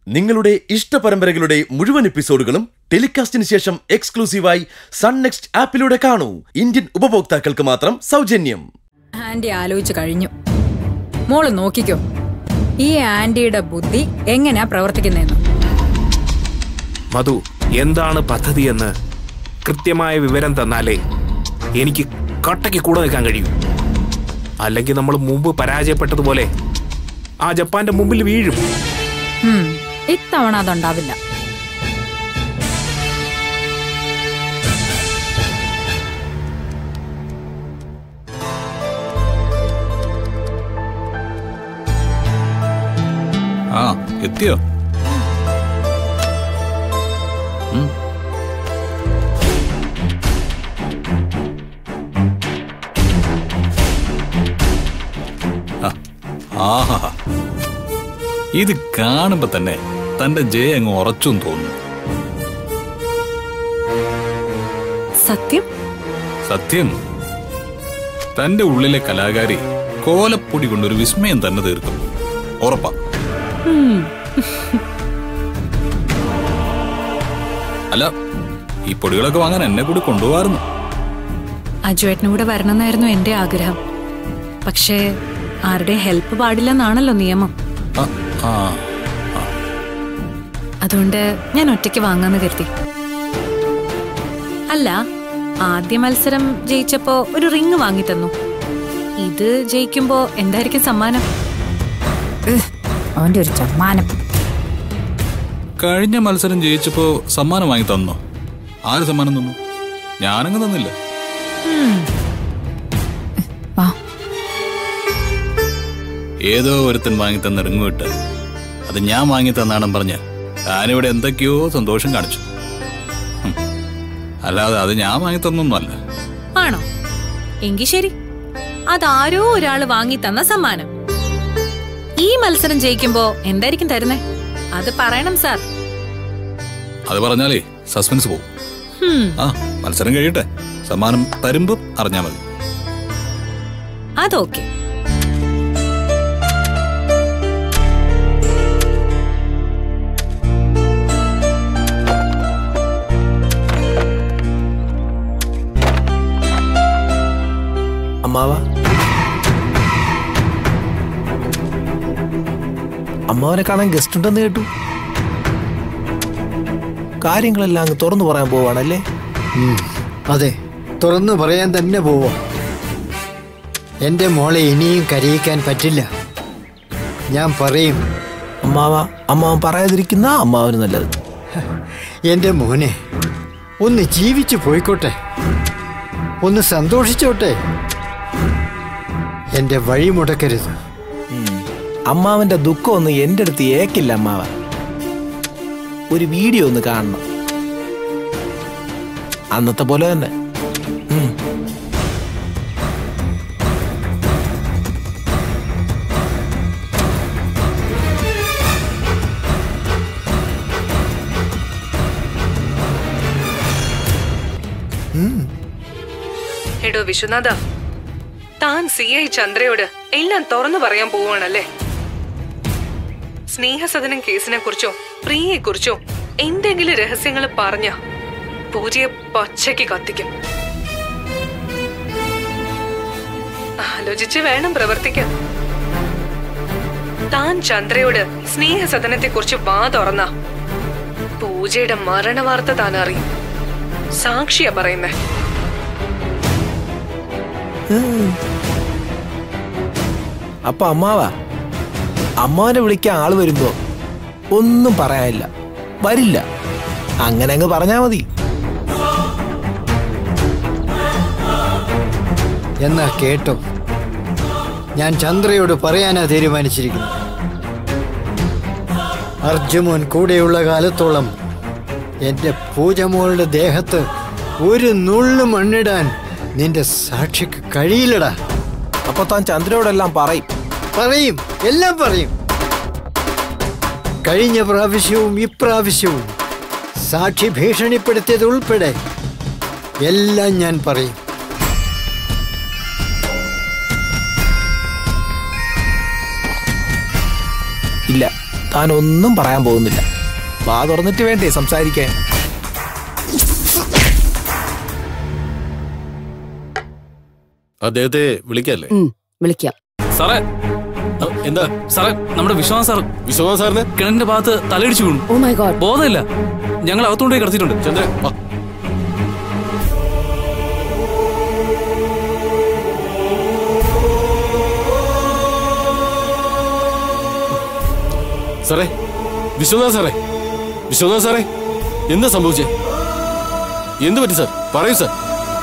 നിങ്ങളുടെ ഇഷ്ട പരമ്പരകളുടെ മുഴുവൻ എപ്പിസോഡുകളും ടെലികാസ്റ്റിന് ശേഷം എക്സ്ക്ലൂസീവായി സൺ നെക്സ്റ്റ് ആപ്പിലൂടെ കാണൂ ഇന്ത്യൻ ഉപഭോക്താക്കൾക്ക് മാത്രം സൗജന്യം ആന്റി ആലോചിച്ച് കഴിഞ്ഞു മോള് നോക്കിക്കോ ഈ ആന്റിയുടെ ബുദ്ധി എങ്ങനെയാ പ്രവർത്തിക്കുന്നതെന്ന് മധു എന്താണ് പദ്ധതിയെന്ന് കൃത്യമായ വിവരം തന്നാലേ എനിക്ക് കട്ടയ്ക്ക് കൂടെ നിൽക്കാൻ കഴിയൂ അല്ലെങ്കിൽ നമ്മൾ മുമ്പ് പരാജയപ്പെട്ടതുപോലെ ആ ജപ്പാന്റെ മുമ്പിൽ വീഴും ഉം, ഇത്തവണ അതുണ്ടാവില്ല ആ എത്തിയോ ഉം. ആ, ആഹാ ഇത് കാണുമ്പോ തന്നെ തന്റെ ജയ അങ്ങ് ഉറച്ചും തോന്നുന്നു സത്യം സത്യം തന്റെ ഉള്ളിലെ കലാകാരി കോലപ്പൊടി കൊണ്ടൊരു വിസ്മയം തന്നെ തീർക്കും ഉറപ്പാ അല്ല ഈ പൊടികളൊക്കെ വാങ്ങാൻ എന്നെ കൂടി കൊണ്ടുപോകാറുന്നു അജുവേട്ടനും കൂടെ വരണമെന്നായിരുന്നു എന്റെ ആഗ്രഹം പക്ഷേ ആരുടെയും ഹെൽപ്പ് പാടില്ലെന്നാണല്ലോ നിയമം ആ ആ അതുകൊണ്ട് ഞാൻ ഒറ്റയ്ക്ക് വാങ്ങാന്ന് കരുതി അല്ല ആദ്യ മത്സരം ജയിച്ചപ്പോ ഒരു റിങ് വാങ്ങി തന്നു ഇത് ജയിക്കുമ്പോ എന്തായിരിക്കും സമ്മാനം അവന്റെ ഒരു ചമ്മാനം കഴിഞ്ഞ മത്സരം ജയിച്ചപ്പോ സമ്മാനം വാങ്ങി തന്നോ ആര് സമ്മാനം തന്നു ഞാനങ്ങ് തന്നില്ല വാ ഏതോ ഒരുത്തൻ വാങ്ങി തന്ന റിങ് വിട്ട് അത് ഞാൻ വാങ്ങി തന്നാണെന്ന് പറഞ്ഞ് ഞാനിവിടെ എന്തൊക്കെയോ സന്തോഷം കാണിച്ചു ഹും. അല്ലാതെ അത് ഞാൻ വാങ്ങി തന്നൊന്നുമല്ല ആണോ എങ്കി ശരി അതാരോ ഒരാള് വാങ്ങി തന്ന സമ്മാനം ഈ മത്സരം ജയിക്കുമ്പോ എന്തായിരിക്കും തരുന്നേ അത് പറയണം സാർ അത് പറഞ്ഞാലേ സസ്പെൻസ് പോകും ഹും, ആ മത്സരം കഴിയട്ടെ സമ്മാനം തരുമ്പം അറിഞ്ഞാ മതി അതൊക്കെ അമ്മാവ അമ്മാവനെ കാണാൻ ഗസ്റ്റ് ഉണ്ടെന്ന് കേട്ടു കാര്യങ്ങളെല്ലാം അങ്ങ് തുറന്നു പറയാൻ പോവാണല്ലേ ഉം, അതെ തുറന്നു പറയാൻ തന്നെ പോവാം എൻ്റെ മോളെ ഇനിയും കരയിക്കാൻ പറ്റില്ല ഞാൻ പറയും അമ്മാവ അമ്മാവൻ പറയാതിരിക്കുന്ന അമ്മാവന് നല്ലത് എൻ്റെ മോനെ ഒന്ന് ജീവിച്ചു പോയിക്കോട്ടെ ഒന്ന് സന്തോഷിച്ചോട്ടെ എൻ്റെ വഴി മുടക്കരുത് അമ്മാവന്റെ ദുഃഖം ഒന്നും എൻ്റെ അടുത്ത് ഏക്കില്ല അമ്മാവ ഒരു വീഡിയോ ഒന്ന് കാണണം അന്നത്തെ പോലെ തന്നെ ഉം. എടോ വിശ്വനാഥ താൻ സി ഐ ചന്ദ്രയോട് എല്ലാം തുറന്നു പറയാൻ പോവാണല്ലേ സ്നേഹസദനം കേസിനെ കുറിച്ചോ പ്രിയയെ കുറിച്ചോ എന്തെങ്കിലും രഹസ്യങ്ങൾ പറഞ്ഞ പൂജയെ പച്ചയ്ക്ക് കത്തിക്കും ആലോചിച്ച് വേണം പ്രവർത്തിക്കാൻ താൻ ചന്ദ്രയോട് സ്നേഹസദനത്തെ കുറിച്ച് വാ തുറന്ന പൂജയുടെ മരണവാർത്ത താൻ അറിയും സാക്ഷിയാ പറയുന്നേ അപ്പൊ അമ്മാവ അമ്മാവനെ വിളിക്കാൻ ആള് വരുമ്പോ ഒന്നും പറയാനില്ല വരില്ല അങ്ങനെ അങ്ങ് പറഞ്ഞാ മതി എന്നാ കേട്ടോ ഞാൻ ചന്ദ്രയോട് പറയാനാ തീരുമാനിച്ചിരിക്കുന്നു അർജുമോൻ കൂടെയുള്ള കാലത്തോളം എന്റെ പൂജമോളുടെ ദേഹത്ത് ഒരു നുള്ളു മണ്ണിടാൻ നിന്റെ സാക്ഷിക്ക് കഴിയില്ലടാ അപ്പൊ താൻ ചന്ദ്രയോടെല്ലാം പറയും പറയും എല്ലാം പറയും കഴിഞ്ഞ പ്രാവശ്യവും ഇപ്രാവശ്യവും സാക്ഷി ഭീഷണിപ്പെടുത്തിയത് ഉൾപ്പെടെ എല്ലാം ഞാൻ പറയും ഇല്ല താൻ ഒന്നും പറയാൻ പോകുന്നില്ല വാ തുറന്നിട്ട് വേണ്ടേ സംസാരിക്കാൻ അദ്ദേഹത്തെ വിളിക്കല്ലേ വിളിക്കാം സാറേ എന്താ സാറേ നമ്മുടെ വിശ്വാസ് സാർ വിശ്വനാഥ് സാറിന് കിണറിന്റെ ഭാഗത്ത് തലയിടിച്ചു വീണു ഓ മൈ ഗോഡ് ബോധമില്ല ഞങ്ങൾ അകത്തോണ്ടേ കിടത്തിയിട്ടുണ്ട് ചന്ദ്രൻ വാ സാറേ വിശ്വനാഥ് സാറേ വിശ്വനാഥ് സാറേ എന്താ സംഭവിച്ചേ എന്ത് പറ്റി സാർ പറയൂ സാർ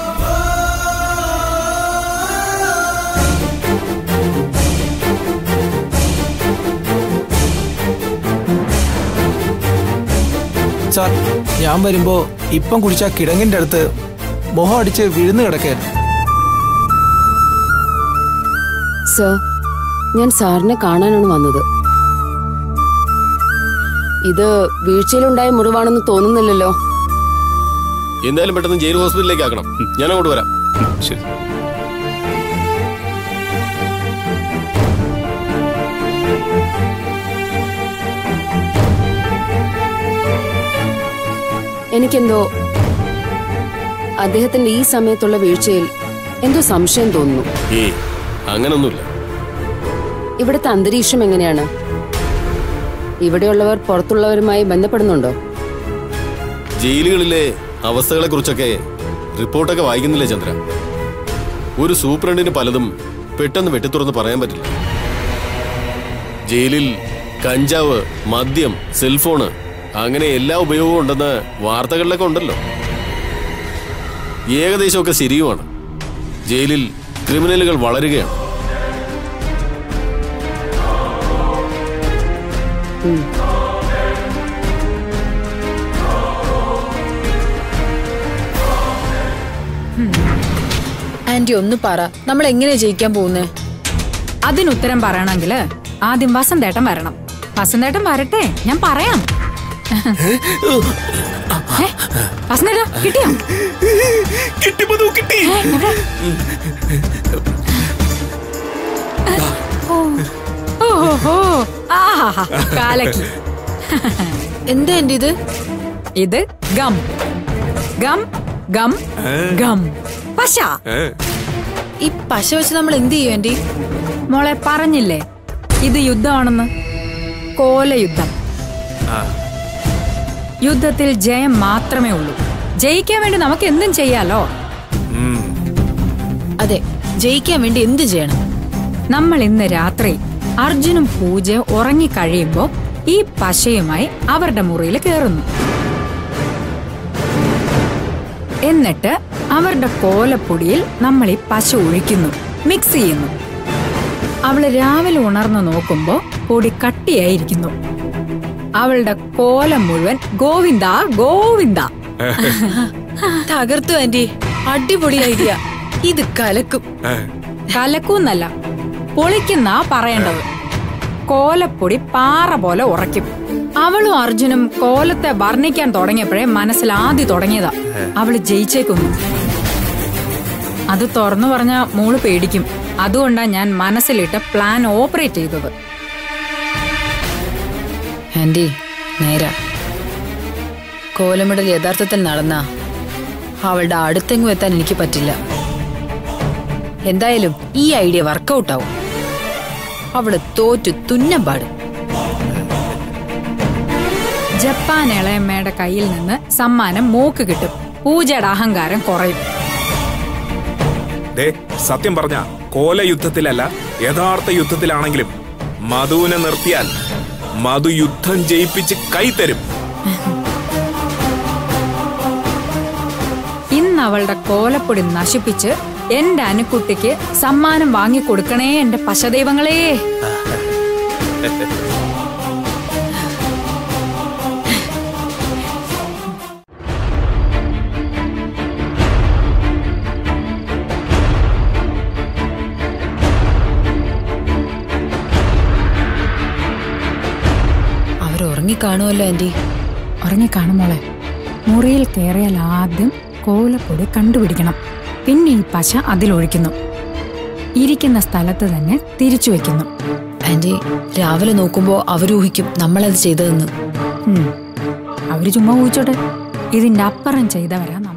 സാർ ഞാൻ വരുമ്പോ ഇപ്പം കുടിച്ച കിടങ്ങിന്റെ അടുത്ത് മുഖം അടിച്ച് വിഴുന്നു കിടക്കായിരുന്നു സർ ഞാൻ സാറിനെ കാണാനാണ് വന്നത് ഇത് വീഴ്ചയിലുണ്ടായ മുറിവാണെന്ന് തോന്നുന്നില്ലല്ലോ എന്തായാലും പെട്ടെന്ന് ജയിൽ ഹോസ്പിറ്റലിലേക്ക് ആക്കണം ഞാൻ അങ്ങോട്ട് വരാം ശരി എനിക്കെന്തോ അദ്ദേഹത്തിന്റെ ഈ സമയത്തുള്ള വീഴ്ചയിൽ എന്തോ സംശയം തോന്നുന്നു ഏയ് അങ്ങനൊന്നുമില്ല ഇവിടുത്തെ അന്തരീക്ഷം എങ്ങനെയാണ് ഇവിടെയുള്ളവർ പുറത്തുള്ളവരുമായി ബന്ധപ്പെടുന്നുണ്ടോ ജയിലുകളിലെ അവസ്ഥകളെ കുറിച്ചൊക്കെ റിപ്പോർട്ടൊക്കെ വായിക്കുന്നില്ലേ ചന്ദ്ര ഒരു സൂപ്രണ്ടിന് പലതും പെട്ടെന്ന് വെട്ടിത്തുറന്ന് പറയാൻ പറ്റില്ല ജയിലിൽ കഞ്ചാവ് മദ്യം സെൽഫോണ് അങ്ങനെ എല്ലാ ഉപയോഗവും ഉണ്ടെന്ന് വാർത്തകളിലൊക്കെ ഉണ്ടല്ലോ ഏകദേശമൊക്കെ ശരിയുമാണ് ജയിലിൽ ക്രിമിനലുകൾ വളരുകയാണ് ആന്റി ഒന്ന് പറ നമ്മൾ എങ്ങനെ ജയിക്കാൻ പോകുന്നേ അതിനുത്തരം പറയണമെങ്കിൽ ആദ്യം വസന്തേട്ടൻ വരണം വസന്തേട്ടൻ വരട്ടെ ഞാൻ പറയാം ഏ, വസന്തേട്ടാ കിട്ടിയോ കിട്ടി മധു കിട്ടി ഏ, എവിടെ? ഓ, ഓ, ഓ, ഓ. ആഹാഹാ, കാലക്കി എന്താ എന്റെ ഇത് ഇത് ഗം ഗം ഗം ഗം പശ ഈ പശ വെച്ച് നമ്മൾ എന്ത് ചെയ്യും ആന്റി മോളെ പറഞ്ഞില്ലേ ഇത് യുദ്ധമാണെന്ന് കോലയുദ്ധം യുദ്ധത്തിൽ ജയം മാത്രമേ ഉള്ളൂ ജയിക്കാൻ വേണ്ടി നമുക്ക് എന്തും ചെയ്യാലോ അതെ ജയിക്കാൻ വേണ്ടി എന്ത് ചെയ്യണം നമ്മൾ ഇന്ന് രാത്രി അർജുനും പൂജയും ഉറങ്ങിക്കഴിയുമ്പോ ഈ പശയുമായി അവരുടെ മുറിയിൽ കയറുന്നു എന്നിട്ട് അവരുടെ കോലപ്പൊടിയിൽ നമ്മൾ ഈ പശ ഒഴിക്കുന്നു മിക്സ് ചെയ്യുന്നു അവള് രാവിലെ ഉണർന്നു നോക്കുമ്പോ പൊടി കട്ടിയായിരിക്കുന്നു അവളുടെ കോലം മുഴുവൻ ഗോവിന്ദ ഗോവിന്ദ തകർത്തു ആന്റി അടിപൊളി ഐഡിയ ഇത് കലക്കും കലക്കൂന്നല്ല പൊളിക്കുന്ന പറയേണ്ടത് കോലപ്പൊടി പാറ പോലെ ഉറയ്ക്കും അവളും അർജുനും കോലത്തെ വർണ്ണിക്കാൻ തുടങ്ങിയപ്പോഴേ മനസ്സിൽ ആദ്യം തുടങ്ങിയതാ അവള് ജയിച്ചേക്കുന്നു അത് തുറന്നു പറഞ്ഞ മോള് പേടിക്കും അതുകൊണ്ടാ ഞാൻ മനസ്സിലിട്ട് പ്ലാൻ ഓപ്പറേറ്റ് ചെയ്തത് ആന്റി നേര കോലമിടൽ യഥാർത്ഥത്തിൽ നടന്ന അവളുടെ അടുത്തെങ്ങും എത്താൻ എനിക്ക് പറ്റില്ല എന്തായാലും ഈ ഐഡിയ വർക്കൗട്ട് ആവും അവള് തോറ്റു തുന്നം പാടും ജപ്പാൻ ഇളയമ്മയുടെ കയ്യിൽ നിന്ന് സമ്മാനം മൂക്ക് കിട്ടും പൂജയുടെ അഹങ്കാരം കുറയും ദേ സത്യം പറഞ്ഞ കോല യുദ്ധത്തിലല്ല യഥാർത്ഥ യുദ്ധത്തിലാണെങ്കിലും മധുവിനെ നിർത്തിയാൽ മധു യുദ്ധം ജയിപ്പിച്ച് കൈത്തരും ഇന്ന് അവളുടെ കോലപ്പൊടി നശിപ്പിച്ച് എന്റെ അനുക്കുട്ടിക്ക് സമ്മാനം വാങ്ങിക്കൊടുക്കണേ എന്റെ പശദൈവങ്ങളേ അവർ ഉറങ്ങിക്കാണുമല്ലോ ആന്റി ഉറങ്ങിക്കാണും മോളെ മുറിയിൽ കയറിയാൽ ആദ്യം കോലപ്പൊടി കണ്ടുപിടിക്കണം പിന്നെ ഈ പശ അതിലൊഴിക്കുന്നു ഇരിക്കുന്ന സ്ഥലത്ത് തന്നെ തിരിച്ചു വെക്കുന്നു ആന്റി രാവിലെ നോക്കുമ്പോ അവരൂഹിക്കും നമ്മളത് ചെയ്തതെന്ന് ഉം. അവര് ചുമ്മാ ഊഹിച്ചോട്ടെ ഇതിന്റെ അപ്പുറം ചെയ്തവരാ നമ്മൾ